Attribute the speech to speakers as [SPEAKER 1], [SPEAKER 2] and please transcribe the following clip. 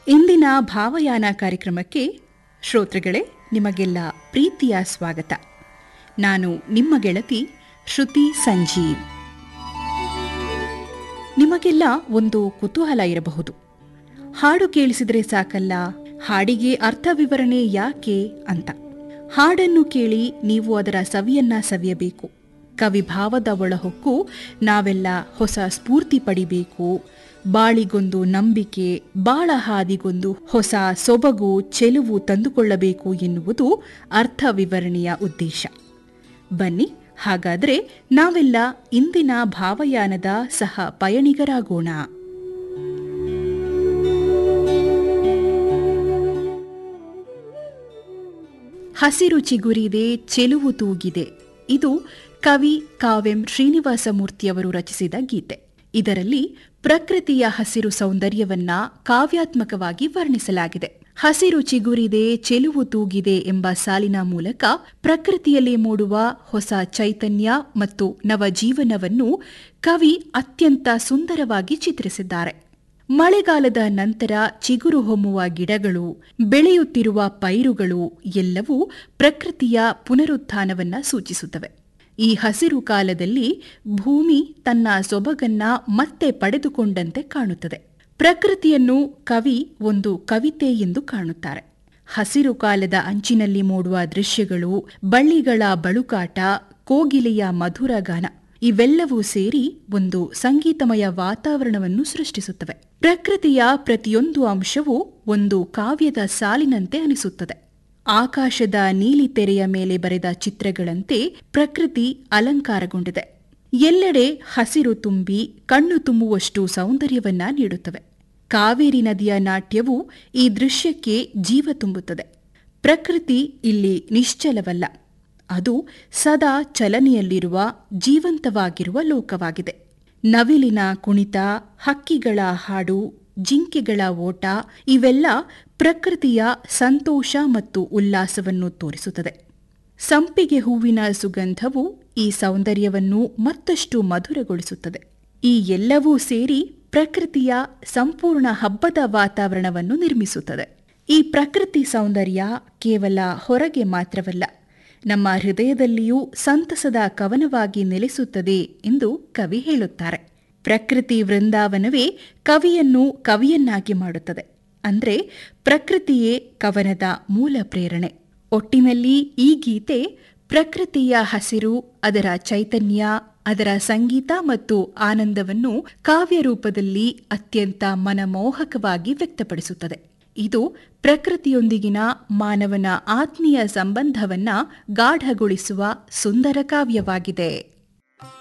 [SPEAKER 1] ಇಂದಿನ ಭಾವಯಾನ ಕಾರ್ಯಕ್ರಮಕ್ಕೆ ಶ್ರೋತೃಗಳೇ ನಿಮಗೆಲ್ಲ ಪ್ರೀತಿಯ ಸ್ವಾಗತ ನಾನು ನಿಮ್ಮ ಗೆಳತಿ ಶ್ರುತಿ ಸಂಜೀವ್ ನಿಮಗೆಲ್ಲ ಒಂದು ಕುತೂಹಲ ಇರಬಹುದು ಹಾಡು ಕೇಳಿಸಿದ್ರೆ ಸಾಕಲ್ಲ ಹಾಡಿಗೆ ಅರ್ಥ ವಿವರಣೆ ಯಾಕೆ ಅಂತ ಹಾಡನ್ನು ಕೇಳಿ ನೀವು ಅದರ ಸವಿಯನ್ನ ಸವಿಯಬೇಕು ಕವಿಭಾವದ ಒಳಹೊಕ್ಕು ನಾವೆಲ್ಲ ಹೊಸ ಸ್ಫೂರ್ತಿ ಪಡಿಬೇಕು ಬಾಳಿಗೊಂದು ನಂಬಿಕೆ ಬಾಳ ಹಾದಿಗೊಂದು ಹೊಸ ಸೊಬಗು ಚೆಲುವು ತಂದುಕೊಳ್ಳಬೇಕು ಎನ್ನುವುದು ಅರ್ಥ ವಿವರಣೆಯ ಉದ್ದೇಶ ಬನ್ನಿ ಹಾಗಾದ್ರೆ ನಾವೆಲ್ಲ ಇಂದಿನ ಭಾವಯಾನದ ಸಹ ಪಯಣಿಗರಾಗೋಣ ಹಸಿರು ಚಿಗುರಿದೆ ಚೆಲುವು ತೂಗಿದೆ ಇದು ಕವಿ ಕಾವ್ಯಂ ಶ್ರೀನಿವಾಸಮೂರ್ತಿಯವರು ರಚಿಸಿದ ಗೀತೆ ಇದರಲ್ಲಿ ಪ್ರಕೃತಿಯ ಹಸಿರು ಸೌಂದರ್ಯವನ್ನ ಕಾವ್ಯಾತ್ಮಕವಾಗಿ ವರ್ಣಿಸಲಾಗಿದೆ ಹಸಿರು ಚಿಗುರಿದೆ ಚೆಲುವು ತೂಗಿದೆ ಎಂಬ ಸಾಲಿನ ಮೂಲಕ ಪ್ರಕೃತಿಯಲ್ಲಿ ಮೂಡುವ ಹೊಸ ಚೈತನ್ಯ ಮತ್ತು ನವಜೀವನವನ್ನು ಕವಿ ಅತ್ಯಂತ ಸುಂದರವಾಗಿ ಚಿತ್ರಿಸಿದ್ದಾರೆ ಮಳೆಗಾಲದ ನಂತರ ಚಿಗುರು ಹೊಮ್ಮುವ ಗಿಡಗಳು ಬೆಳೆಯುತ್ತಿರುವ ಪೈರುಗಳು ಎಲ್ಲವೂ ಪ್ರಕೃತಿಯ ಪುನರುತ್ಥಾನವನ್ನ ಸೂಚಿಸುತ್ತವೆ ಈ ಹಸಿರು ಕಾಲದಲ್ಲಿ ಭೂಮಿ ತನ್ನ ಸೊಬಗನ್ನ ಮತ್ತೆ ಪಡೆದುಕೊಂಡಂತೆ ಕಾಣುತ್ತದೆ ಪ್ರಕೃತಿಯನ್ನು ಕವಿ ಒಂದು ಕವಿತೆ ಎಂದು ಕಾಣುತ್ತಾರೆ ಹಸಿರು ಕಾಲದ ಅಂಚಿನಲ್ಲಿ ಮೂಡುವ ದೃಶ್ಯಗಳು ಬಳ್ಳಿಗಳ ಬಳುಕಾಟ ಕೋಗಿಲೆಯ ಮಧುರ ಗಾನ ಇವೆಲ್ಲವೂ ಸೇರಿ ಒಂದು ಸಂಗೀತಮಯ ವಾತಾವರಣವನ್ನು ಸೃಷ್ಟಿಸುತ್ತವೆ ಪ್ರಕೃತಿಯ ಪ್ರತಿಯೊಂದು ಅಂಶವೂ ಒಂದು ಕಾವ್ಯದ ಸಾಲಿನಂತೆ ಅನಿಸುತ್ತದೆ ಆಕಾಶದ ನೀಲಿ ತೆರೆಯ ಮೇಲೆ ಬರೆದ ಚಿತ್ರಗಳಂತೆ ಪ್ರಕೃತಿ ಅಲಂಕಾರಗೊಂಡಿದೆ ಎಲ್ಲೆಡೆ ಹಸಿರು ತುಂಬಿ ಕಣ್ಣು ತುಂಬುವಷ್ಟು ಸೌಂದರ್ಯವನ್ನ ನೀಡುತ್ತವೆ ಕಾವೇರಿ ನದಿಯ ನಾಟ್ಯವು ಈ ದೃಶ್ಯಕ್ಕೆ ಜೀವ ತುಂಬುತ್ತದೆ ಪ್ರಕೃತಿ ಇಲ್ಲಿ ನಿಶ್ಚಲವಲ್ಲ ಅದು ಸದಾ ಚಲನೆಯಲ್ಲಿರುವ ಜೀವಂತವಾಗಿರುವ ಲೋಕವಾಗಿದೆ ನವಿಲಿನ ಕುಣಿತ ಹಕ್ಕಿಗಳ ಹಾಡು ಜಿಂಕೆಗಳ ಓಟ ಇವೆಲ್ಲ ಪ್ರಕೃತಿಯ ಸಂತೋಷ ಮತ್ತು ಉಲ್ಲಾಸವನ್ನು ತೋರಿಸುತ್ತದೆ ಸಂಪಿಗೆ ಹೂವಿನ ಸುಗಂಧವು ಈ ಸೌಂದರ್ಯವನ್ನು ಮತ್ತಷ್ಟು ಮಧುರಗೊಳಿಸುತ್ತದೆ ಈ ಎಲ್ಲವೂ ಸೇರಿ ಪ್ರಕೃತಿಯ ಸಂಪೂರ್ಣ ಹಬ್ಬದ ವಾತಾವರಣವನ್ನು ನಿರ್ಮಿಸುತ್ತದೆ ಈ ಪ್ರಕೃತಿ ಸೌಂದರ್ಯ ಕೇವಲ ಹೊರಗೆ ಮಾತ್ರವಲ್ಲ ನಮ್ಮ ಹೃದಯದಲ್ಲಿಯೂ ಸಂತಸದ ಕವನವಾಗಿ ನೆಲೆಸುತ್ತದೆ ಎಂದು ಕವಿ ಹೇಳುತ್ತಾರೆ ಪ್ರಕೃತಿ ವೃಂದಾವನವೇ ಕವಿಯನ್ನು ಕವಿಯನ್ನಾಗಿ ಮಾಡುತ್ತದೆ ಅಂದ್ರೆ ಪ್ರಕೃತಿಯೇ ಕವನದ ಮೂಲ ಪ್ರೇರಣೆ ಒಟ್ಟಿನಲ್ಲಿ ಈ ಗೀತೆ ಪ್ರಕೃತಿಯ ಹಸಿರು ಅದರ ಚೈತನ್ಯ ಅದರ ಸಂಗೀತ ಮತ್ತು ಆನಂದವನ್ನು ಕಾವ್ಯ ರೂಪದಲ್ಲಿ ಅತ್ಯಂತ ಮನಮೋಹಕವಾಗಿ ವ್ಯಕ್ತಪಡಿಸುತ್ತದೆ ಇದು ಪ್ರಕೃತಿಯೊಂದಿಗಿನ ಮಾನವನ ಆತ್ಮೀಯ ಸಂಬಂಧವನ್ನ ಗಾಢಗೊಳಿಸುವ ಸುಂದರ ಕಾವ್ಯವಾಗಿದೆ